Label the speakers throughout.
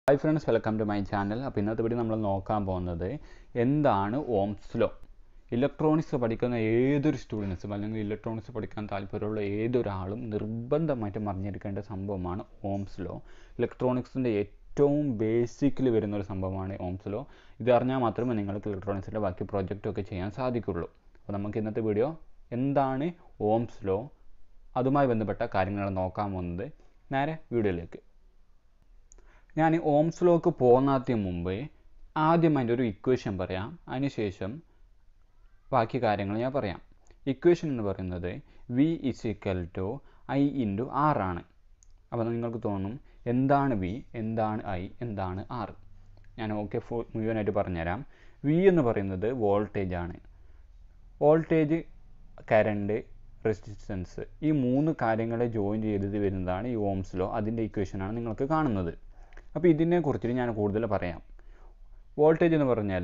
Speaker 1: hi friends welcome to my channel അപ്പോൾ ഇന്നത്തെ video നമ്മൾ നോക്കാൻ പോകുന്നത് എന്താണ് ഓംസ് ലോ ഇലക്ട്രോണിക്സ് പഠിക്കുന്ന ഏതൊരു സ്റ്റുഡൻസും അല്ലെങ്കിൽ ഇലക്ട്രോണിക്സ് പഠിക്കാൻ താല്പര്യമുള്ള ഏതൊരാളും നിർബന്ധമായിട്ടും അറിഞ്ഞിരിക്കേണ്ട സംഭവമാണ് ഓംസ് ലോ ഇലക്ട്രോണിക്സിൻ്റെ ഏറ്റവും ബേസിക്കിൽ വരുന്ന ഒരു സംഭവമാണ് ഓംസ് ലോ ഇത് അറിഞ്ഞാൽ മാത്രമേ നിങ്ങൾക്ക് ഇലക്ട്രോണിക്സിൻ്റെ ബാക്കി പ്രോജക്റ്റൊക്കെ ചെയ്യാൻ സാധിക്കുള്ളൂ അപ്പോൾ നമുക്ക് ഇന്നത്തെ വീഡിയോ എന്താണ് ഓംസ് ലോ അതുമായി ബന്ധപ്പെട്ട കാര്യങ്ങളാണ് നോക്കാൻ പോകുന്നത് നേരെ വീഡിയോയിലേക്ക് ഞാൻ ഓംസ് ലോക്ക് പോകുന്നതിന് മുമ്പ് ആദ്യം അതിൻ്റെ ഒരു ഇക്വേഷൻ പറയാം അതിനുശേഷം ബാക്കി കാര്യങ്ങൾ ഞാൻ പറയാം ഇക്വേഷൻ എന്ന് പറയുന്നത് V is equal to I into R ആണ് അപ്പോൾ നിങ്ങൾക്ക് തോന്നും എന്താണ് വി എന്താണ് ഐ എന്താണ് ആർ ഞാൻ ഓക്കെ ഫുൾ മുഴുവനായിട്ട് പറഞ്ഞുതരാം വി എന്ന് പറയുന്നത് വോൾട്ടേജ് ആണ് വോൾട്ടേജ് കറണ്ട് റെസിസ്റ്റൻസ് ഈ മൂന്ന് കാര്യങ്ങളെ ജോയിൻ ചെയ്തത് വരുന്നതാണ് ഈ ഓംസ് ലോ അതിൻ്റെ ഇക്വേഷനാണ് നിങ്ങൾക്ക് കാണുന്നത് അപ്പോൾ ഇതിനെ കുറിച്ചിട്ട് ഞാൻ കൂടുതൽ പറയാം വോൾട്ടേജ് എന്ന് പറഞ്ഞാൽ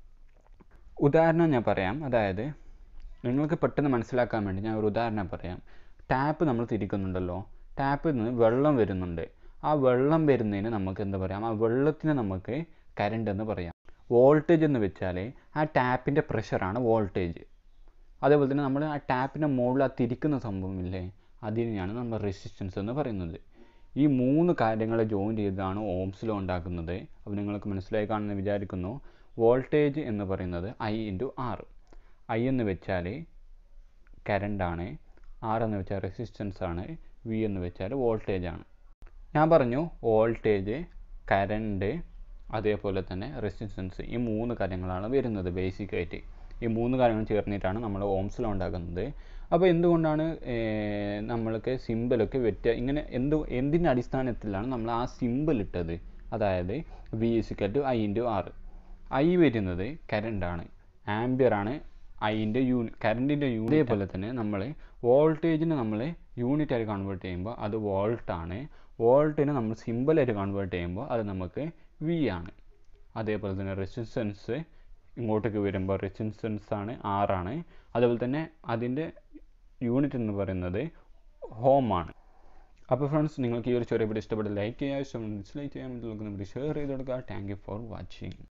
Speaker 1: ഉദാഹരണം ഞാൻ പറയാം അതായത് നിങ്ങൾക്ക് പെട്ടെന്ന് മനസ്സിലാക്കാൻ വേണ്ടി ഞാൻ ഒരു ഉദാഹരണം പറയാം ടാപ്പ് നമ്മൾ തിരിക്കുന്നുണ്ടല്ലോ ടാപ്പിൽ നിന്ന് വെള്ളം വരുന്നുണ്ട് ആ വെള്ളം വരുന്നതിന് നമുക്ക് എന്താ പറയാം ആ വെള്ളത്തിന് നമുക്ക് കറണ്ട് എന്ന് പറയാം വോൾട്ടേജ് എന്ന് വെച്ചാൽ ആ ടാപ്പിൻ്റെ പ്രഷറാണ് വോൾട്ടേജ് അതേപോലെ തന്നെ നമ്മൾ ആ ടാപ്പിൻ്റെ മുകളിൽ ആ തിരിക്കുന്ന സംഭവമില്ലേ അതിനെയാണ് നമ്മൾ റെസിസ്റ്റൻസ് എന്ന് പറയുന്നത് ഈ മൂന്ന് കാര്യങ്ങളെ ജോയിൻ ചെയ്താണ് ഓംസ് ലോ ഉണ്ടാക്കുന്നത് അപ്പോൾ നിങ്ങൾക്ക് മനസ്സിലായി കാണുമെന്ന് വിചാരിക്കുന്നു വോൾട്ടേജ് എന്ന് പറയുന്നത് ഐ ഇൻറ്റു ആർ ഐ എന്ന് വെച്ചാൽ കറണ്ടാണ് ആർ എന്ന് വെച്ചാൽ റെസിസ്റ്റൻസ് ആണ് വി എന്ന് വെച്ചാൽ വോൾട്ടേജ് ആണ് ഞാൻ പറഞ്ഞു വോൾട്ടേജ് കറണ്ട് അതേപോലെ തന്നെ റെസിസ്റ്റൻസ് ഈ മൂന്ന് കാര്യങ്ങളാണ് വരുന്നത് ബേസിക്കായിട്ട് ഈ മൂന്ന് കാര്യങ്ങൾ ചേർന്നിട്ടാണ് നമ്മൾ ഓംസ് ലോ ഉണ്ടാക്കുന്നത് അപ്പോൾ എന്തുകൊണ്ടാണ് നമ്മൾക്ക് സിമ്പിളൊക്കെ വ്യത്യ ഇങ്ങനെ എന്ത് എന്തിൻ്റെ അടിസ്ഥാനത്തിലാണ് നമ്മൾ ആ സിമ്പിൾ ഇട്ടത് അതായത് V is equal to I into R I വരുന്നത് കറണ്ടാണ് ആംബിയറാണ് ഐൻ്റെ യൂണി കറണ്ടിൻ്റെ യൂണിറ്റ് അതേപോലെ തന്നെ നമ്മൾ വോൾട്ടേജിനെ നമ്മൾ യൂണിറ്റായിട്ട് കൺവേർട്ട് ചെയ്യുമ്പോൾ അത് വോൾട്ടാണ് വോൾട്ടിനെ നമ്മൾ സിമ്പിളായിട്ട് കൺവേർട്ട് ചെയ്യുമ്പോൾ അത് നമുക്ക് വി ആണ് അതേപോലെ തന്നെ റെസിസ്റ്റൻസ് ഇങ്ങോട്ടേക്ക് വരുമ്പോൾ റെസിസ്റ്റൻസ് ആണ് ആറാണ് അതുപോലെ തന്നെ അതിൻ്റെ യൂണിറ്റ് എന്ന് പറയുന്നത് ഹോം ആണ് അപ്പോൾ ഫ്രണ്ട്സ് നിങ്ങൾക്ക് ഈ ഒരു ചെറിയ വീഡിയോ ഇഷ്ടപ്പെട്ട ലൈക്ക് ചെയ്യുക ഇഷ്ടം ഡിസ്ലൈക്ക് ചെയ്യാൻ വേണ്ടി ഷെയർ ചെയ്ത് കൊടുക്കുക താങ്ക് യു ഫോർ വാച്ചിങ്